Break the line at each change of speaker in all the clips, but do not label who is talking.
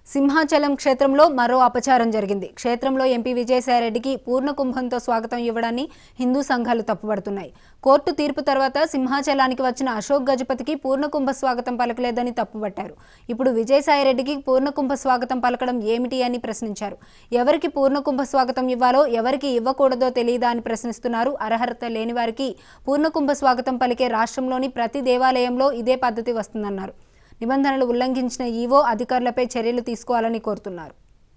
సింహాచలం క్షేత్రంలో మరో అపచారం జరిగింది క్షేత్రంలో ఎంపీ విజయసాయిరెడ్డికి పూర్ణ కుంభంతో స్వాగతం ఇవ్వడాన్ని హిందూ సంఘాలు తప్పుపడుతున్నాయి కోర్టు తీర్పు తర్వాత సింహాచలానికి వచ్చిన అశోక్ గజపతికి పూర్ణకుంభ స్వాగతం పలకలేదని తప్పుపట్టారు ఇప్పుడు విజయసాయిరెడ్డికి పూర్ణకుంభ స్వాగతం పలకడం ఏమిటి అని ప్రశ్నించారు ఎవరికి పూర్ణకుంభ స్వాగతం ఇవ్వాలో ఎవరికి ఇవ్వకూడదో తెలియదా అని ప్రశ్నిస్తున్నారు అర్హత లేని వారికి పూర్ణకుంభ స్వాగతం పలికే రాష్ట్రంలోని ప్రతి దేవాలయంలో ఇదే పద్ధతి వస్తుందన్నారు నిబంధనలు ఉల్లంఘించిన ఈవో అధికారులపై చర్యలు తీసుకోవాలని కోరుతున్నారు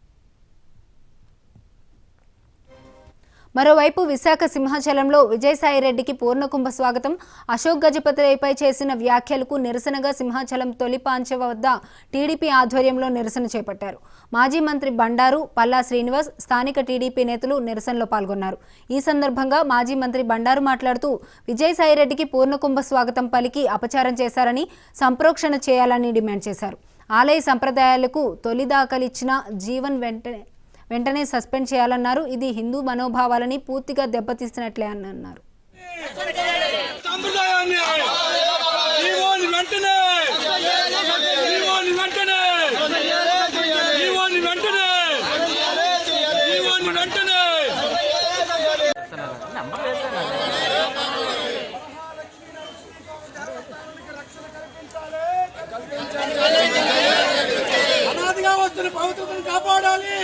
మరోవైపు విశాఖ సింహాచలంలో విజయసాయిరెడ్డికి పూర్ణకుంభ స్వాగతం అశోక్ గజపతిపై చేసిన వ్యాఖ్యలకు నిరసనగా సింహాచలం తొలి పాంచవ వద్ద టీడీపీ ఆధ్వర్యంలో నిరసన చేపట్టారు మాజీ మంత్రి బండారు పల్లా శ్రీనివాస్ స్థానిక టీడీపీ నేతలు నిరసనలో పాల్గొన్నారు ఈ సందర్భంగా మాజీ మంత్రి బండారు మాట్లాడుతూ విజయసాయిరెడ్డికి పూర్ణకుంభ స్వాగతం పలికి అపచారం చేశారని సంప్రోక్షణ చేయాలని డిమాండ్ చేశారు ఆలయ సంప్రదాయాలకు తొలి దాఖలిచ్చిన జీవన్ వెంటనే వెంటనే సస్పెండ్ చేయాలన్నారు ఇది హిందూ మనోభావాలని పూర్తిగా దెబ్బతీస్తున్నట్లే అని అన్నారు
సంప్రదాయాన్ని జీవోని వెంటనే జీవోని వెంటనే జీవోని వెంటనే జీవోని వెంటనే అనాదిగా వస్తున్న పవిత్రతను కాపాడాలి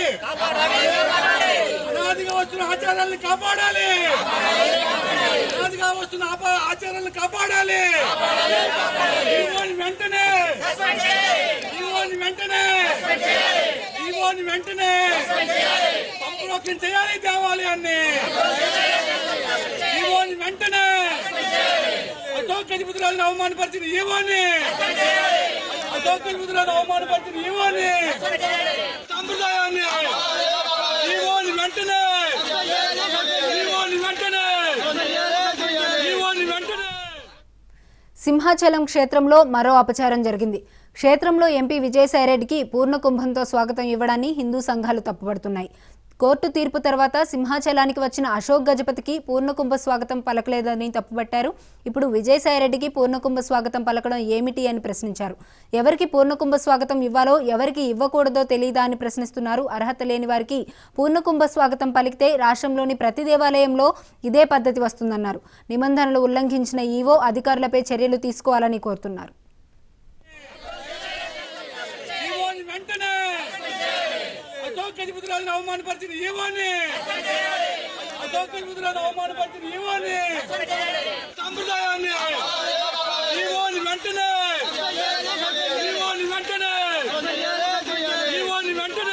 అనాదిగా వస్తున్న ఆచారాలను కాపాడాలి అనాదిగా వస్తున్న ఆప- ఆచారాలను కాపాడాలి జీవోని వెంటనే జీవోని వెంటనే జీవోని వెంటనే సంప్రోక్షణ చేయాలి దేవాలయాన్ని జీవోని వెంటనే అశోక్ గజపతిరాజుని అవమానపరిచిన ఈవోని అశోక్ గజపతిరాజుని అవమానపరిచిన ఈవోని సంప్రదాయాన్ని జీవోని వెంటనే జీవోని వెంటనే జీవోని వెంటనే
సింహాచలం క్షేత్రంలో మరో అపచారం జరిగింది క్షేత్రంలో ఎంపీ విజయసాయిరెడ్డికి పూర్ణ కుంభంతో స్వాగతం ఇవ్వడాన్ని హిందూ సంఘాలు తప్పుపడుతున్నాయి కోర్టు తీర్పు తర్వాత సింహాచలానికి వచ్చిన అశోక్ గజపతికి పూర్ణకుంభ స్వాగతం పలకలేదని తప్పుపట్టారు ఇప్పుడు విజయసాయిరెడ్డికి పూర్ణకుంభ స్వాగతం పలకడం ఏమిటి అని ప్రశ్నించారు ఎవరికి పూర్ణకుంభ స్వాగతం ఇవ్వాలో ఎవరికి ఇవ్వకూడదో తెలియదా అని ప్రశ్నిస్తున్నారు అర్హత లేని వారికి పూర్ణకుంభ స్వాగతం పలికితే రాష్ట్రంలోని ప్రతి దేవాలయంలో ఇదే పద్ధతి వస్తుందన్నారు నిబంధనలు ఉల్లంఘించిన ఈవో అధికారులపై చర్యలు తీసుకోవాలని కోరుతున్నారు
ఈవోని వెంటనే అశోక్ గజపతిరాజుని అవమానపరిచిన ఈవోని అశోక్ గజపతిరాజుని అవమానపరిచిన ఈవోని సంప్రదాయాన్ని ఈవోని వెంటనే ఈవోని వెంటనే ఈవోని వెంటనే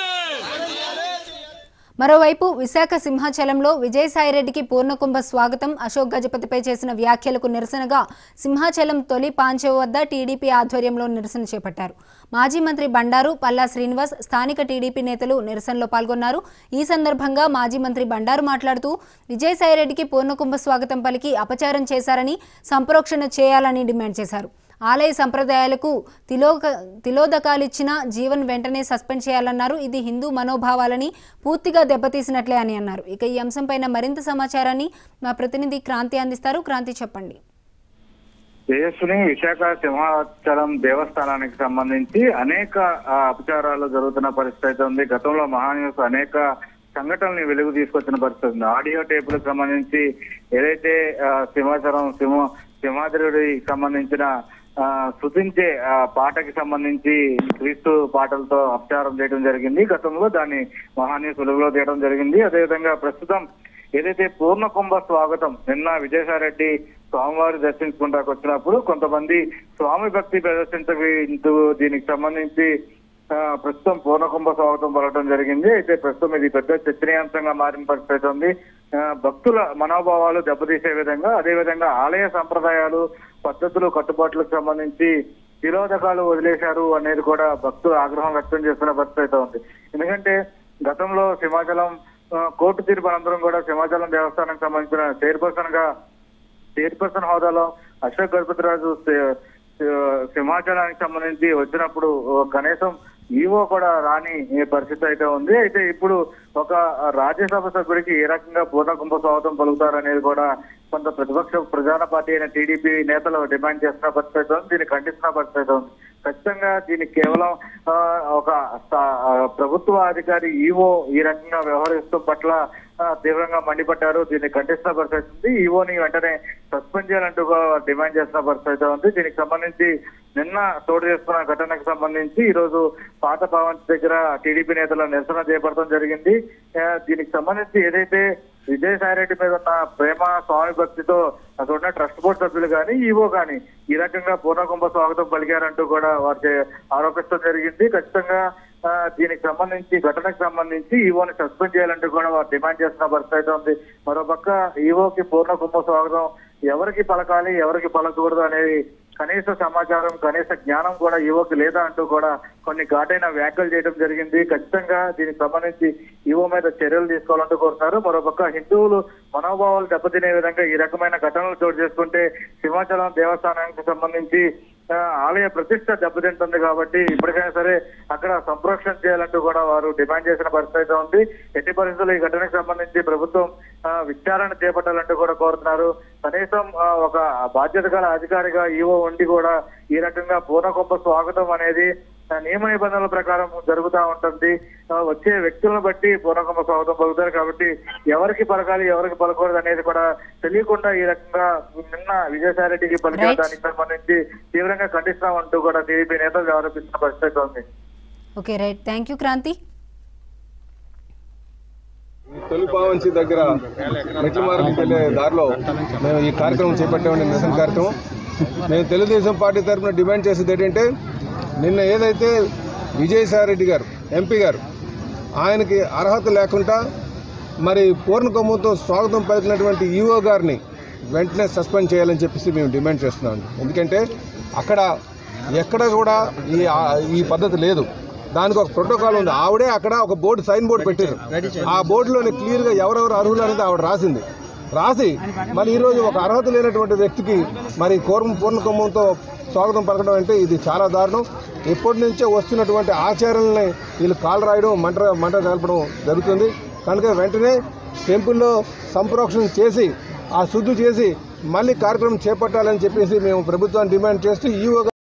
మరోవైపు విశాఖ సింహాచలంలో విజయసాయిరెడ్డికి పూర్ణకుంభ స్వాగతం అశోక్ గజపతిపై చేసిన వ్యాఖ్యలకు నిరసనగా సింహాచలం తొలి పాంచవ వద్ద టీడీపీ ఆధ్వర్యంలో నిరసన చేపట్టారు మాజీ మంత్రి బండారు పల్లా శ్రీనివాస్ స్థానిక టీడీపీ నేతలు నిరసనలో పాల్గొన్నారు ఈ సందర్భంగా మాజీ మంత్రి బండారు మాట్లాడుతూ విజయసాయిరెడ్డికి పూర్ణకుంభ స్వాగతం పలికి అపచారం చేశారని సంప్రోక్షణ చేయాలని డిమాండ్ చేశారు ఆలయ సంప్రదాయాలకు తిలోక తిలోదకాలిచ్చిన జీవన్ వెంటనే సస్పెండ్ చేయాలన్నారు ఇది హిందూ మనోభావాలని పూర్తిగా దెబ్బతీసినట్లే అని అన్నారు ఇక ఈ అంశంపైన మరింత సమాచారాన్ని మా ప్రతినిధి క్రాంతి అందిస్తారు క్రాంతి చెప్పండి
తేజస్విని విశాఖ సింహాచలం దేవస్థానానికి సంబంధించి అనేక ఆ, అపచారాలు జరుగుతున్న పరిస్థితి అయితే ఉంది గతంలో మహాన్యూస్ అనేక సంఘటనల్ని వెలుగు తీసుకొచ్చిన పరిస్థితి ఉంది ఆడియో టేపులకు సంబంధించి ఏదైతే ఆ, సింహాచలం సింహ సింహాద్రుడికి సంబంధించిన ఆ, స్తుతించే ఆ, పాటకి సంబంధించి క్రీస్తు పాటలతో అపచారం చేయడం జరిగింది గతంలో దాన్ని మహాన్యూస్ వెలుగులో తీయడం జరిగింది అదేవిధంగా ప్రస్తుతం ఏదైతే పూర్ణ కుంభ స్వాగతం నిన్న విజయసాయిరెడ్డి స్వామివారి దర్శించుకుంటాకు వచ్చినప్పుడు కొంతమంది స్వామి భక్తి ప్రదర్శించు దీనికి సంబంధించి ఆ, ప్రస్తుతం పూర్ణకుంభ స్వాగతం పలకడం జరిగింది అయితే ప్రస్తుతం ఇది పెద్ద చర్చనీయాంశంగా మారిన పరిస్థితి ఉంది ఆ, భక్తుల మనోభావాలు దెబ్బతీసే విధంగా అదే విధంగా ఆలయ సంప్రదాయాలు పద్ధతులు కట్టుబాట్లకు సంబంధించి తిరోధకాలు వదిలేశారు అనేది కూడా భక్తులు ఆగ్రహం వ్యక్తం చేస్తున్న పరిస్థితి అయితే ఉంది ఎందుకంటే గతంలో సింహాచలం ఆ, కోర్టు తీర్పు అనంతరం కూడా సింహాచలం దేవస్థానానికి సంబంధించిన చైర్పర్సన్ గా చైర్పర్సన్ హోదాలో అశోక్ గజపతిరాజు సి- సి- సింహాచలానికి సంబంధించి వచ్చినప్పుడు ఓ కనీసం ఈవో కూడా రాని ఈ పరిస్థితి అయితే ఉంది అయితే ఇప్పుడు ఒక రాజ్యసభ సభ్యుడికి ఏ రకంగా పూర్ణ కుంభ స్వాగతం పలుకుతారనేది కూడా కొంత ప్రతిపక్ష ప్రధాన పార్టీ అయిన టీడీపీ నేతలు డిమాండ్ చేస్తున్న పరిస్థితి అయితే ఉంది దీన్ని ఖండిస్తున్న పరిస్థితి అయితే ఉంది ఖచ్చితంగా దీనికి కేవలం ఆ, ఒక స- ఆ, ప్రభుత్వ అధికారి ఈవో ఈ రకంగా వ్యవహరిస్తూ పట్ల ఆ, తీవ్రంగా మండిపడ్డారు దీన్ని ఖండిస్తున్న పరిస్థితి ఉంది ఈవోని వెంటనే సస్పెండ్ చేయాలంటూ కూడా డిమాండ్ చేస్తున్న పరిస్థితి ఉంది దీనికి సంబంధించి నిన్న చోటు చేసుకున్న ఘటనకు సంబంధించి ఈ రోజు పాత భవన్ దగ్గర టీడీపీ నేతల నిరసన చేపట్టడం జరిగింది ఆ, దీనికి సంబంధించి ఏదైతే విజయసాయి రెడ్డి మీద ఉన్న ప్రేమ స్వామి భక్తితో అక్కడ ఉన్న ట్రస్ట్ బోర్డు సభ్యులు కానీ ఈవో కానీ ఈ రకంగా పూర్ణకుంభ స్వాగతం పలికారంటూ కూడా వారు చే- ఆరోపించడం జరిగింది ఖచ్చితంగా ఆ, దీనికి సంబంధించి ఘటనకు సంబంధించి ఈవోని సస్పెండ్ చేయాలంటూ కూడా వారు డిమాండ్ చేస్తున్న పరిస్థితి ఉంది మరోపక్క ఈవోకి పూర్ణ కుంభ స్వాగతం ఎవరికి పలకాలి ఎవరికి పలకూడదు అనేది కనీస సమాచారం కనీస జ్ఞానం కూడా ఈవోకి లేదా అంటూ కూడా కొన్ని ఘాటైన వ్యాఖ్యలు చేయడం జరిగింది ఖచ్చితంగా దీనికి సంబంధించి ఈవో మీద చర్యలు తీసుకోవాలంటూ కోరుతున్నారు మరోపక్క హిందువులు మనోభావాలు దెబ్బతినే విధంగా ఈ రకమైన ఘటనలు చోటు చేసుకుంటే సింహాచలం దేవస్థానానికి సంబంధించి ఆ, ఆలయ ప్రతిష్ట దెబ్బతింటుంది కాబట్టి ఇప్పటికైనా సరే అక్కడ సంప్రోక్షణ చేయాలంటూ కూడా వారు డిమాండ్ చేసిన పరిస్థితి ఉంది ఎట్టి పరిస్థితుల్లో ఈ ఘటనకు సంబంధించి ప్రభుత్వం ఆ, విచారణ చేపట్టాలంటూ కూడా కోరుతున్నారు కనీసం ఆ, ఒక బాధ్యత గల అధికారిగా ఈవో ఉండి కూడా ఈ రకంగా పూర్ణకొంప స్వాగతం అనేది ఆ, నియమ నిబంధనల ప్రకారం జరుగుతూ ఉంటుంది ఆ, వచ్చే వ్యక్తులను బట్టి పూర్ణకొంప స్వాగతం పలుకుతారు కాబట్టి ఎవరికి పలకాలి ఎవరికి పలకూడదు అనేది కూడా తెలియకుండా ఈ రకంగా నిన్న విజయసాయి రెడ్డికి పలికిన
Right.
దానికి సంబంధించి తీవ్రంగా ఖండిస్తామంటూ కూడా టీడీపీ నేతలు ఆరోపిస్తున్న పరిస్థితి ఉంది
okay right thank you Kranthi
ఈ తొలిపావంచి దగ్గర మెట్ల మార్గంకి వెళ్ళే దారిలో మేము ఈ కార్యక్రమం చేపట్టామండి నిరసన కార్యక్రమం మేము తెలుగుదేశం పార్టీ తరఫున డిమాండ్ చేసేది ఏంటంటే నిన్న ఏదైతే విజయసాయి రెడ్డి గారు ఎంపీ గారు ఆయనకి అర్హత లేకుండా మరి పూర్ణ కొమ్ముతో స్వాగతం పలికినటువంటి ఈఓ గారిని వెంటనే సస్పెండ్ చేయాలని చెప్పేసి మేము డిమాండ్ చేస్తున్నాం ఎందుకంటే అక్కడ ఎక్కడ కూడా ఈ ఈ పద్ధతి లేదు దానికి ఒక ప్రోటోకాల్ ఉంది ఆవిడే అక్కడ ఒక బోర్డు సైన్ బోర్డు పెట్టారు ఆ బోర్డులోని క్లియర్ గా ఎవరెవరు అర్హులు అనేది ఆవిడ రాసింది రాసి మరి ఈ రోజు ఒక అర్హత లేనటువంటి వ్యక్తికి మరి కోరం పూర్ణ కుంభంతో స్వాగతం పలకడం అంటే ఇది చాలా దారుణం ఎప్పటి నుంచో వస్తున్నటువంటి ఆచారాలని వీళ్ళు కాలు రాయడం మంట మంట కలపడం జరుగుతుంది కనుక వెంటనే టెంపుల్లో సంప్రోక్షణ చేసి ఆ శుద్ధి చేసి మళ్ళీ కార్యక్రమం చేపట్టాలని చెప్పేసి మేము ప్రభుత్వాన్ని డిమాండ్ చేస్తూ ఈవో